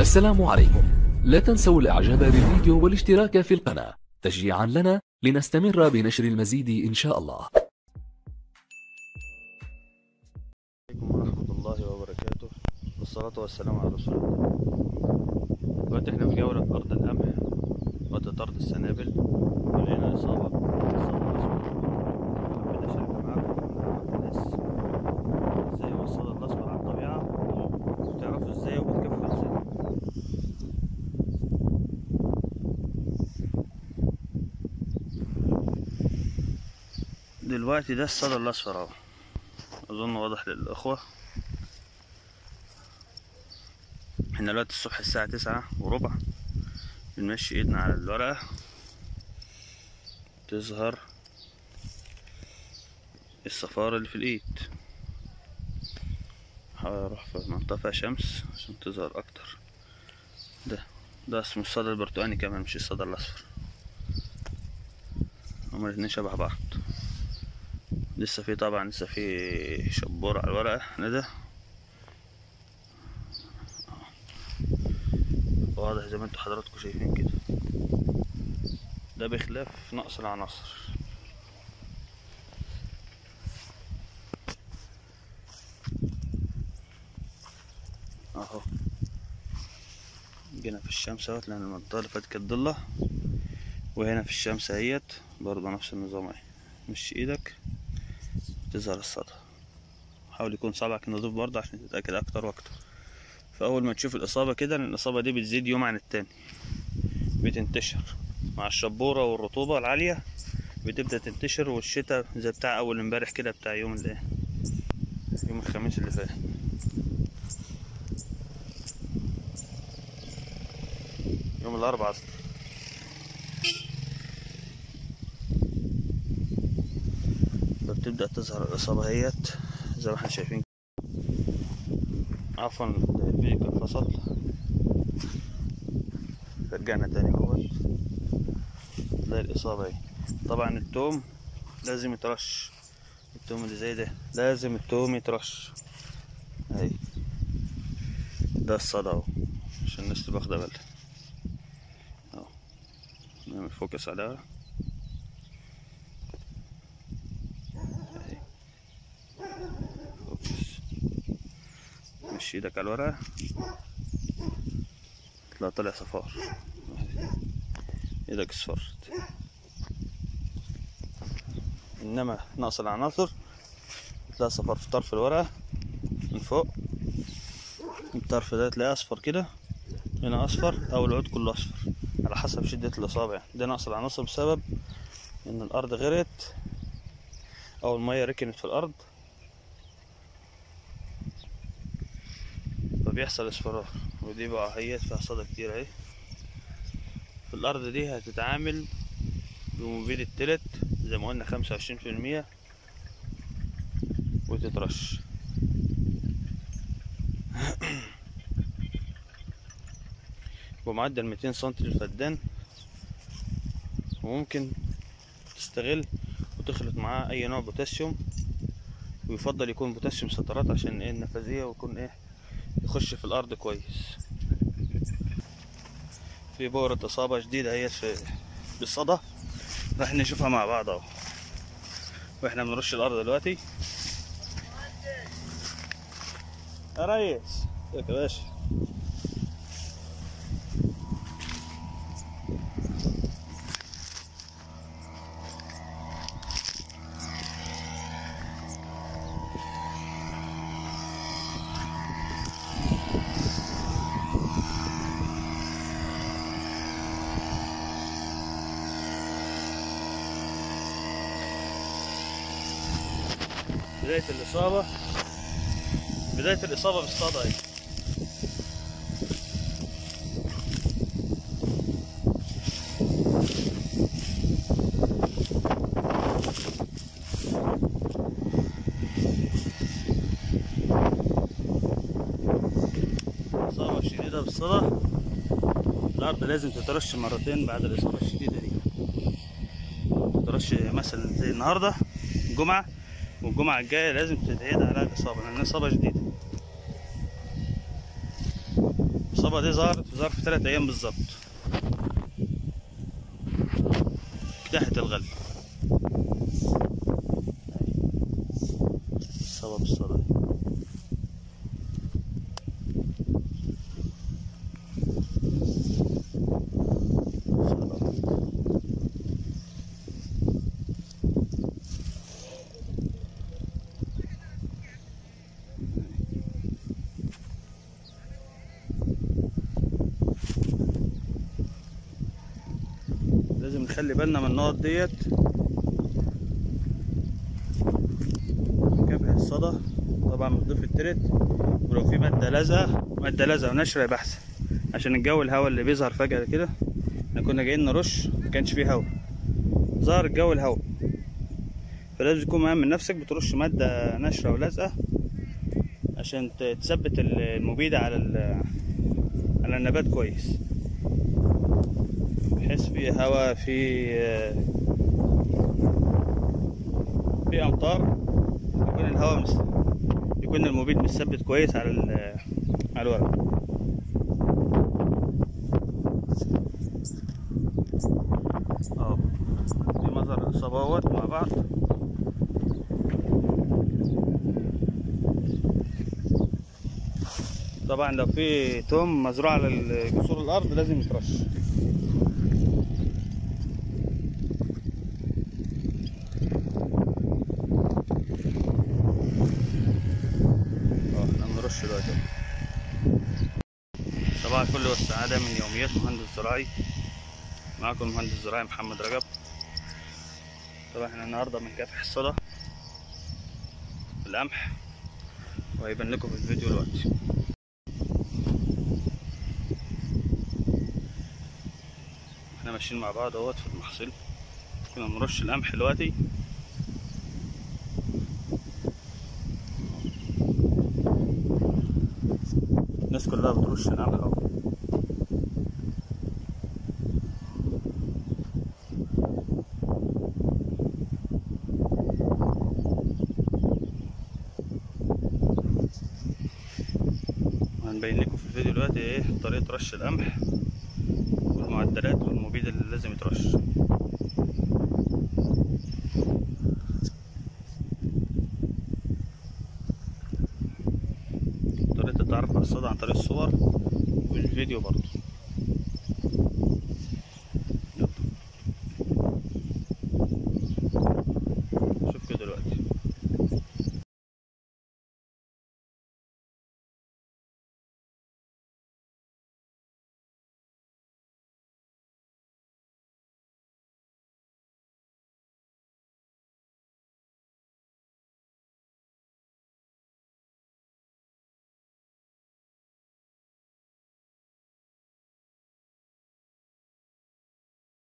السلام عليكم لا تنسوا الاعجاب بالفيديو والاشتراك في القناة تشجيعا لنا لنستمر بنشر المزيد ان شاء الله عليكم ورحمة الله وبركاته والصلاة والسلام على رسول الله دلوقتي احنا في جولة في أرض القمح وقت طرد السنابل ولقينا إصابة إصابة أسود كده شايفة معاكم الناس ازاي هو الصدى الأصفر على الطبيعة وتعرفوا ازاي وبتكافحوا ازاي دلوقتي ده الصدى الأصفر اهو أظن واضح للأخوة احنا دلوقتي الصبح الساعة تسعة وربع بنمشي ايدنا على الورقة تظهر الصفارة اللي في الايد هحاول اروح في منطقة فيها شمس عشان تظهر اكتر ده ده اسمه الصدى البرتقاني كمان مش الصدى الاصفر هما الاتنين شبه بعض لسه في طبعا لسه في شبور على الورقة ندى واضح زي ما انتوا حضراتكم شايفين كده ده بخلاف نقص العناصر اهو جينا في الشمس اهوت لان المنطقة اللي فاتت كانت ضلة وهنا في الشمس اهيت برضه نفس النظام اهي مش ايدك تظهر الصدى حاول يكون صابعك نضيف برضه عشان تتأكد أكتر وأكتر فأول ما تشوف الإصابة كده لأن الإصابة دي بتزيد يوم عن التاني بتنتشر مع الشبورة والرطوبة العالية بتبدأ تنتشر والشتاء زي بتاع أول امبارح كده بتاع يوم الايه يوم الخميس اللي فات يوم الأربعاء أصلا فبتبدأ تظهر الإصابة هيت زي ما احنا شايفين عفوا الفيديو كان فصل فرجعنا تاني اهوت تلاقي الإصابة اهي طبعا التوم لازم يترش التوم اللي زي ده لازم التوم يترش اهي ده الصدى اهو عشان الناس تبقى واخدة بالها اهو نعمل فوكس عليها مشي ايدك على الورقة تلاقي طلع صفار ايدك اصفرت انما ناقص العناصر تلاقي صفار في طرف الورقة من فوق الطرف ده تلاقيه اصفر كده هنا اصفر او العود كله اصفر على حسب شدة الاصابع ده نقص العناصر بسبب ان الارض غرقت او المية ركنت في الارض فبيحصل اصفرار ودي بقى هيت فيها صدى كتير اهي في الارض دي هتتعامل بمبيد التلت زي ما قلنا خمسة وعشرين في المية وتترش بمعدل ميتين سنتي للفدان وممكن تستغل وتخلط معاه اي نوع بوتاسيوم ويفضل يكون بوتاسيوم سترات عشان ايه النفاذية ويكون ايه يخش في الارض كويس في بورة اصابة جديدة هي في بالصدى راح نشوفها مع بعض اهو واحنا بنرش الارض دلوقتي يا ريس ازيك يا باشا بداية الإصابة بداية الإصابة بالصدى اهي الإصابة الشديدة بالصدى الأرض لازم تترش مرتين بعد الإصابة الشديدة دي ترش مثلا زي النهاردة الجمعة والجمعة الجاية لازم تتعيد عليها الإصابة لأن إصابة جديدة إصابة الإصابة دي ظهرت في ظرف تلات أيام بالظبط اجتاحت الغلة الإصابة بالصدى لازم نخلي بالنا من النقط ديت كبح الصدى طبعا بنضيف الترت ولو في مادة لازقة مادة لازقة ونشرة يبقى أحسن عشان الجو الهواء اللي بيظهر فجأة كده احنا كنا جايين نرش مكانش فيه هواء ظهر الجو الهواء فلازم تكون مأمن من نفسك بترش مادة نشرة ولازقة عشان ت- تثبت المبيدة على ال- على النبات كويس بحيث في هواء في في امطار يكون الهواء مس... يكون المبيد مثبت كويس على ال... على الورق اه دي مظهر الاصابه اهوت مع بعض طبعا لو في توم مزروع على جسور الارض لازم يترش اه احنا بنرش دلوقتي اهو. صباح الفل والسعادة من يوميات مهندس زراعي معاكم مهندس زراعي محمد رجب طبعا احنا النهاردة بنكافح الصدى في القمح وهيبان لكم في الفيديو دلوقتي احنا ماشيين مع بعض اهوت في المحصول كنا بنرش القمح دلوقتي الناس كلها بترش القمح اهو هنبين لكم في الفيديو دلوقتي ايه طريقة رش القمح والمعدلات والمبيد اللي لازم يترش طريقة التعرف على الصدى عن طريق الصور والفيديو برضه